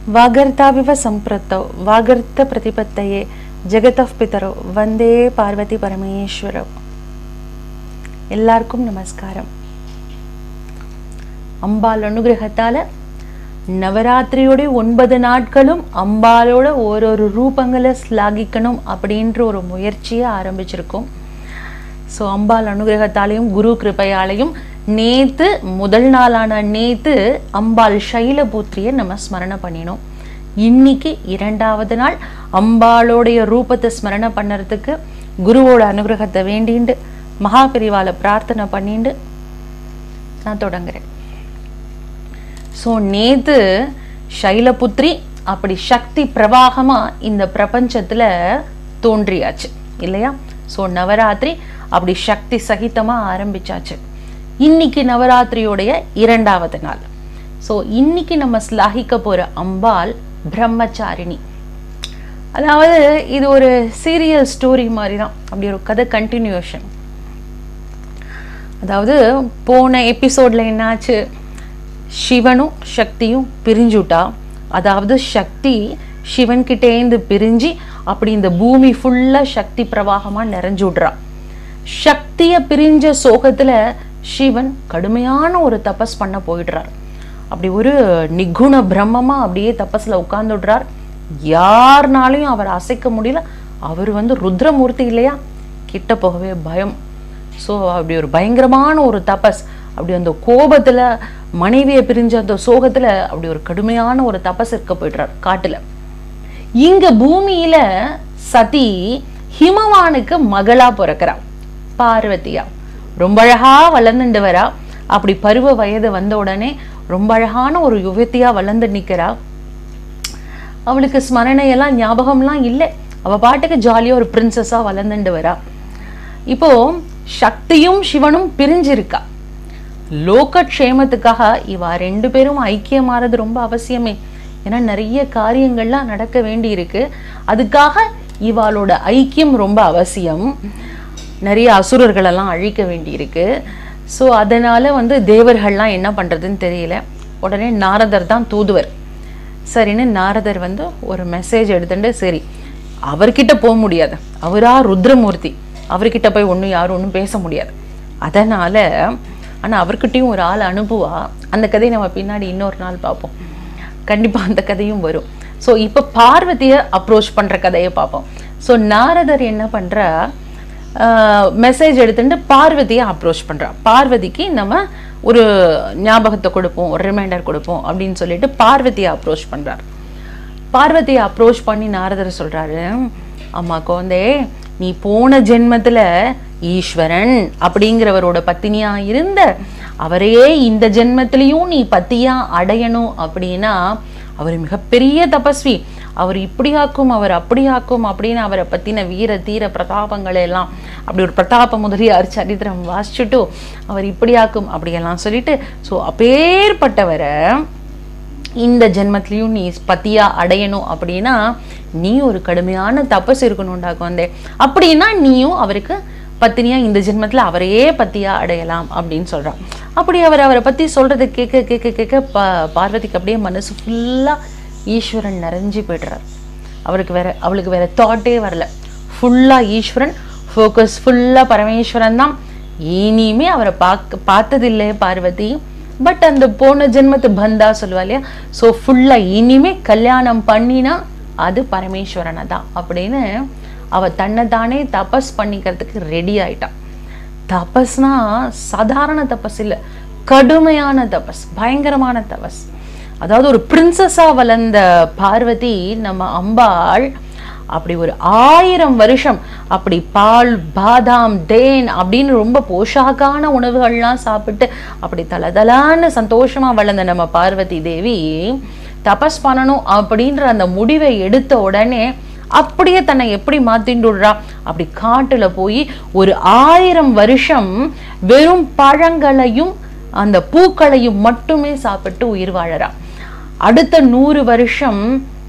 वागर्ताविव सम्पृक्तौ वागर्तप्रतिपत्तये ஜெகதப் பிதரோ வந்தே பார்வதி பரமேஸ்வரோ எல்லாருக்கும் நமஸ்காரம் அம்பாள் அனுகிரகத்தால நவராத்திரியோட ஒன்பது நாட்களும் அம்பாலோட ஓரொரு ரூபங்களை ஸ்லாகிக்கணும் அப்படின்ற ஒரு முயற்சியை ஆரம்பிச்சிருக்கோம் ஸோ அம்பாள் அனுகிரகத்தாலையும் குரு கிருபையாலையும் நேத்து முதல் நாளான நேத்து அம்பாள் சைலபுத்திரியை நம்ம ஸ்மரண பண்ணினோம் இன்னைக்கு இரண்டாவது நாள் அம்பாளோடைய ரூபத்தை ஸ்மரண பண்ணுறதுக்கு குருவோட அனுகிரகத்தை வேண்டிண்டு மகாபிரிவால பிரார்த்தனை பண்ணிண்டு நான் தொடங்குறேன் ஸோ நேத்து சைலபுத்ரி அப்படி சக்தி பிரவாகமா இந்த பிரபஞ்சத்துல தோன்றியாச்சு இல்லையா ஸோ நவராத்திரி அப்படி சக்தி சகிதமா ஆரம்பிச்சாச்சு இன்னைக்கு நவராத்திரியோடைய இரண்டாவது நாள் ஸோ இன்னைக்கு நம்ம ஸ்லாகிக்க போற அம்பாள் பிரம்மச்சாரிணி அதாவது இது ஒரு சீரியல் ஸ்டோரி மாதிரி தான் அப்படி ஒரு கதை கண்டினியூஷன் அதாவது போன எபிசோட்ல என்னாச்சு சிவனும் சக்தியும் பிரிஞ்சுட்டா அதாவது சக்தி சிவன்கிட்டேந்து பிரிஞ்சு அப்படி இந்த பூமி ஃபுல்லா சக்தி பிரவாகமா நிறைஞ்சு விடுறா சக்திய பிரிஞ்ச சோகத்துல சிவன் கடுமையான ஒரு தபஸ் பண்ண போயிடுறார் அப்படி ஒரு நிகுண பிரம்மமா அப்படியே தபஸ்ல உட்கார்ந்துடுறார் யாருனாலையும் அவர் அசைக்க முடியல அவர் வந்து ருத்ரமூர்த்தி இல்லையா கிட்ட போகவே பயம் ஸோ அப்படி ஒரு பயங்கரமான ஒரு தபஸ் அப்படி அந்த கோபத்துல மனைவியை பிரிஞ்ச அந்த சோகத்துல அப்படி ஒரு கடுமையான ஒரு தபஸ் இருக்க போயிடுறார் காட்டுல இங்க பூமியில சதி ஹிமவானுக்கு மகளா பிறக்கிறா பார்வதியா ரொம்ப அழகா வளர்ந்துட்டு வரா அப்படி பருவ வயது வந்த உடனே ரொம்ப அழகான ஒரு யுவத்தியா வளர்ந்து நிக்கிறா அவளுக்கு ஸ்மரணையெல்லாம் ஞாபகம்லாம் இல்லை அவ பாட்டுக்கு ஜாலியா ஒரு பிரின்சஸா வளர்ந்துட்டு வரா இப்போ சக்தியும் சிவனும் பிரிஞ்சிருக்கா லோகக்ஷேமத்துக்காக இவ ரெண்டு பேரும் ஐக்கியமாறது ரொம்ப அவசியமே ஏன்னா நிறைய காரியங்கள்லாம் நடக்க வேண்டி இருக்கு அதுக்காக இவாளோட ஐக்கியம் ரொம்ப அவசியம் நிறைய அசுரர்களெல்லாம் அழிக்க வேண்டி இருக்கு ஸோ அதனால வந்து தேவர்கள்லாம் என்ன பண்றதுன்னு தெரியல உடனே நாரதர் தான் தூதுவர் சரின்னு நாரதர் வந்து ஒரு மெசேஜ் எடுத்துட்டு சரி அவர்கிட்ட போக முடியாது அவரா ருத்ரமூர்த்தி அவர்கிட்ட போய் ஒன்றும் யாரும் ஒன்றும் பேச முடியாது அதனால ஆனா அவர்கிட்டயும் ஒரு ஆள் அனுப்புவா அந்த கதையை நம்ம பின்னாடி இன்னொரு நாள் பார்ப்போம் கண்டிப்பா அந்த கதையும் வரும் ஸோ இப்போ பார்வதியை அப்ரோச் பண்ற கதையை பார்ப்போம் ஸோ நாரதர் என்ன பண்றா மெசேஜ் எடுத்துட்டு பார்வதியை அப்ரோச் பண்றா பார்வதிக்கு நம்ம ஒரு ஞாபகத்தை கொடுப்போம் ஒரு ரிமைண்டர் கொடுப்போம் அப்படின்னு சொல்லிட்டு பார்வதியை அப்ரோச் பண்றார் பார்வதியை அப்ரோச் பண்ணி நாரதர் சொல்றாரு அம்மா குழந்தை நீ போன ஜென்மத்துல ஈஸ்வரன் அப்படிங்கிறவரோட பத்தினியா இருந்த அவரையே இந்த ஜென்மத்திலையும் நீ பத்தியா அடையணும் அப்படின்னா அவர் மிகப்பெரிய தபஸ்வி அவர் இப்படியாக்கும் அவர் அப்படியாக்கும் அப்படின்னு அவரை பத்தின வீர தீர பிரதாபங்களை எல்லாம் அப்படி ஒரு பிரதாப முதலியார் சரித்திரம் வாசிச்சுட்டு அவர் இப்படியாக்கும் அப்படியெல்லாம் சொல்லிட்டு ஸோ அப்பேற்பட்டவரை இந்த ஜென்மத்திலையும் நீ பத்தியா அடையணும் அப்படின்னா நீ ஒரு கடுமையான தபஸ் இருக்கணும்டா குழந்தை அப்படின்னா நீயும் அவருக்கு பத்தினியா இந்த ஜென்மத்துல அவரையே பத்தியா அடையலாம் அப்படின்னு சொல்றான் அப்படி அவர் அவரை பத்தி சொல்றதை கேட்க கேட்க கேட்க பா பார்வதிக்கு அப்படியே மனசு ஃபுல்லா ஈஸ்வரன் நிறைஞ்சு போய்டுறார் அவருக்கு வேற அவளுக்கு வேற தாட்டே வரல ஃபுல்லா ஈஸ்வரன் ஃபோக்கஸ் ஃபுல்லா பரமேஸ்வரன் தான் இனிமே அவரை பார்க்க பார்த்ததில்லை பார்வதி பட் அந்த போன ஜென்மத்து பந்தா சொல்லுவா இல்லையா ஸோ ஃபுல்லா இனிமே கல்யாணம் பண்ணினா அது பரமேஸ்வரனை தான் அப்படின்னு அவ தன்னை தானே தபஸ் பண்ணிக்கிறதுக்கு ரெடி ஆயிட்டான் தபஸ்னா சாதாரண தபஸ் இல்லை கடுமையான தபஸ் பயங்கரமான தபஸ் அதாவது ஒரு பிரின்சஸா வளர்ந்த பார்வதி நம்ம அம்பாள் அப்படி ஒரு ஆயிரம் வருஷம் அப்படி பால் பாதாம் தேன் அப்படின்னு ரொம்ப போஷாக்கான உணவுகள்லாம் சாப்பிட்டு அப்படி தலதலான்னு சந்தோஷமா வளர்ந்த நம்ம பார்வதி தேவி தபஸ் பண்ணணும் அப்படின்ற அந்த முடிவை எடுத்த உடனே அப்படியே தன்னை எப்படி மாத்திண்டுடுறா அப்படி காட்டுல போய் ஒரு ஆயிரம் வருஷம் வெறும் பழங்களையும் அந்த பூக்களையும் மட்டுமே சாப்பிட்டு உயிர் வாழறா அடுத்த நூறு வருஷம்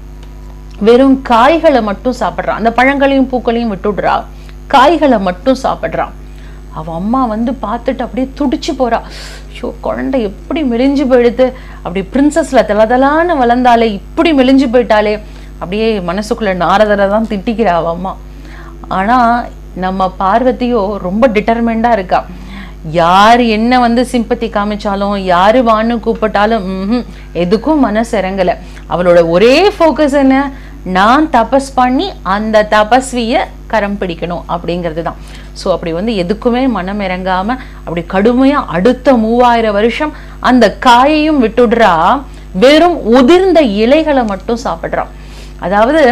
வெறும் காய்களை மட்டும் சாப்பிட்றான் அந்த பழங்களையும் பூக்களையும் விட்டுடுறா காய்களை மட்டும் சாப்பிட்றான் அவ அம்மா வந்து பார்த்துட்டு அப்படியே துடிச்சு போறா ஷோ குழந்தை எப்படி மெலிஞ்சு போயிடுது அப்படி பிரின்சஸ்ல தலதலான்னு வளர்ந்தாலே இப்படி மெலிஞ்சு போயிட்டாலே அப்படியே மனசுக்குள்ள நாரதரை தான் திட்டிக்கிறா அவ அம்மா ஆனா நம்ம பார்வதியோ ரொம்ப டிட்டர்மெண்டா இருக்கா யார் என்ன வந்து சிம்பத்தி காமிச்சாலும் யாரு வான்னு கூப்பிட்டாலும் ம்ஹும், எதுக்கும் மனசு இறங்கல அவளோட ஒரே ஃபோக்கஸ் என்ன நான் தபஸ் பண்ணி அந்த தபஸ்விய கரம் பிடிக்கணும் அப்படிங்கிறது தான் ஸோ அப்படி வந்து எதுக்குமே மனம் இறங்காம அப்படி கடுமையா அடுத்த மூவாயிரம் வருஷம் அந்த காயையும் விட்டுடுறா வெறும் உதிர்ந்த இலைகளை மட்டும் சாப்பிடுறான் அதாவது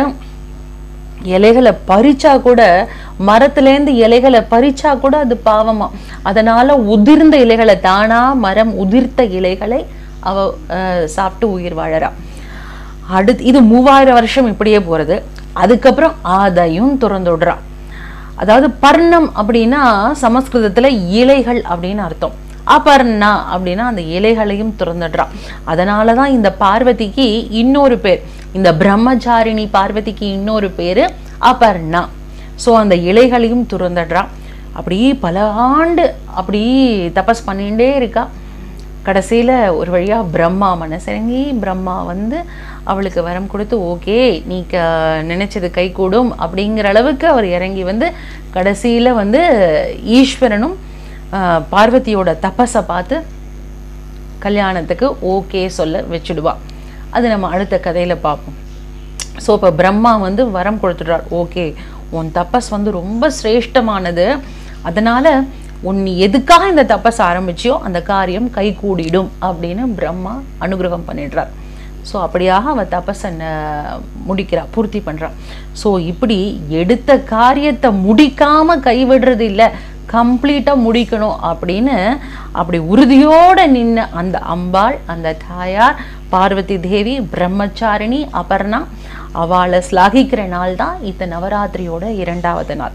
இலைகளை பறிச்சா கூட மரத்துலேருந்து இலைகளை பறிச்சா கூட அது பாவமா அதனால உதிர்ந்த இலைகளை தானா மரம் உதிர்த்த இலைகளை அவ அஹ், சாப்பிட்டு உயிர் வாழறா அடுத்து இது மூவாயிரம் வருஷம் இப்படியே போறது அதுக்கப்புறம் அதையும் திறந்து விடுறா அதாவது பர்ணம் அப்படின்னா சமஸ்கிருதத்துல இலைகள் அப்படின்னு அர்த்தம் அபர்ணா அப்படின்னா அந்த இலைகளையும் திறந்துடுறா அதனால தான் இந்த பார்வதிக்கு இன்னொரு பேர் இந்த பிரம்மச்சாரிணி பார்வதிக்கு இன்னொரு பேரு அபர்ணா ஸோ அந்த இலைகளையும் துறந்துடுறா அப்படியே பல ஆண்டு அப்படி தபஸ் பண்ணிகிட்டே இருக்கா கடைசியில ஒரு வழியா பிரம்மா மனசிறங்கி பிரம்மா வந்து அவளுக்கு வரம் கொடுத்து ஓகே நீ க நினைச்சது கைகூடும் அப்படிங்கிற அளவுக்கு அவர் இறங்கி வந்து கடைசியில வந்து ஈஸ்வரனும் ஆஹ், பார்வதியோட தபஸை பார்த்து கல்யாணத்துக்கு ஓகே சொல்ல வச்சுடுவா அது நம்ம அடுத்த கதையில பார்ப்போம் ஸோ இப்போ பிரம்மா வந்து வரம் கொடுத்துடுறார் ஓகே உன் தபஸ் வந்து ரொம்ப சிரேஷ்டமானது அதனால உன் நீ எதுக்காக இந்த தபஸ் ஆரம்பிச்சியோ அந்த காரியம் கைகூடிடும் அப்படின்னு பிரம்மா அனுகிரகம் பண்ணிடுறார் ஸோ அப்படியாக அவ தபஸை ந- முடிக்கிறா பூர்த்தி பண்றா ஸோ இப்படி எடுத்த காரியத்தை முடிக்காம கைவிடுறது இல்லை கம்ப்ளீட்டா முடிக்கணும் அப்படின்னு அப்படி உறுதியோட நின்ன அந்த அம்பாள் அந்த தாயார் பார்வதி தேவி பிரம்மச்சாரிணி அபர்ணா அவளை ஸ்லாகிக்கிற நாள் தான் இந்த நவராத்திரியோட இரண்டாவது நாள்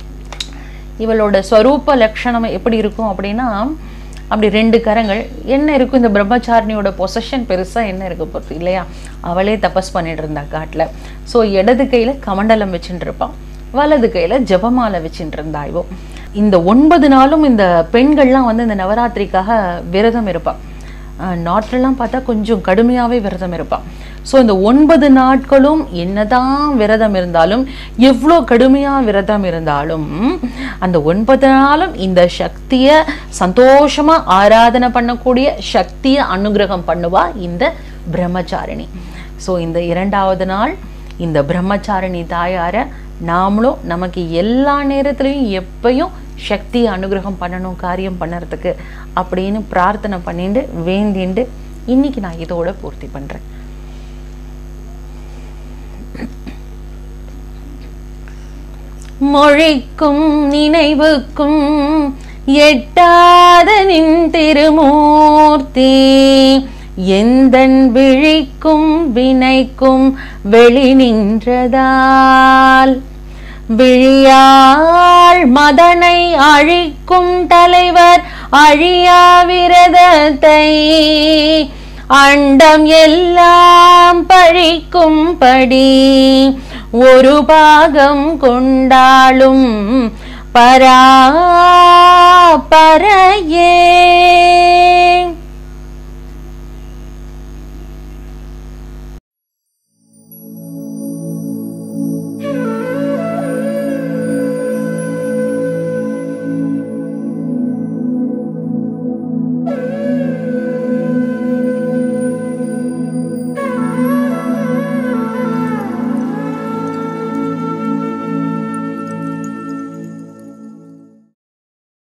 இவளோட ஸ்வரூப லட்சணம் எப்படி இருக்கும் அப்படின்னா அப்படி ரெண்டு கரங்கள் என்ன இருக்கும் இந்த பிரம்மச்சாரிணியோட பொசஷன் பெருசா என்ன இருக்கு பொறுத்து இல்லையா அவளே தபஸ் பண்ணிட்டு இருந்தா காட்டுல ஸோ இடது கையில கமண்டலம் வச்சுட்டு இருப்பான் வலது கையில ஜெபமாலை வச்சுட்டு இருந்தா இவோ இந்த ஒன்பது நாளும் இந்த பெண்கள்லாம் வந்து இந்த நவராத்திரிக்காக விரதம் இருப்பா நாட்டிலலாம் பார்த்தா கொஞ்சம் கடுமையாவே விரதம் இருப்பான் ஸோ இந்த ஒன்பது நாட்களும் என்னதான் விரதம் இருந்தாலும் எவ்வளோ கடுமையா விரதம் இருந்தாலும் அந்த ஒன்பது நாளும் இந்த சக்தியை சந்தோஷமா ஆராதனை பண்ணக்கூடிய சக்தியை அனுகிரகம் பண்ணுவா இந்த பிரம்மச்சாரிணி ஸோ இந்த இரண்டாவது நாள் இந்த பிரம்மச்சாரிணி தாயார நாமளும் நமக்கு எல்லா நேரத்துலையும் எப்பயும் சக்தியை அனுகிரகம் பண்ணணும் காரியம் பண்ணறதுக்கு அப்படின்னு பிரார்த்தனை பண்ணிட்டு வேண்டிண்டு இன்னைக்கு நான் இதோட பூர்த்தி பண்றேன் மொழிக்கும் நினைவுக்கும் எட்டாத நின் திருமூர்த்தி எந்தன் விழிக்கும் வினைக்கும் வெளி நின்றதால் விழியாள் மதனை அழிக்கும் தலைவர் அழியா விரதத்தை அண்டம் எல்லாம் பழிக்கும்படி ஒரு பாகம் கொண்டாலும் பரா பரையே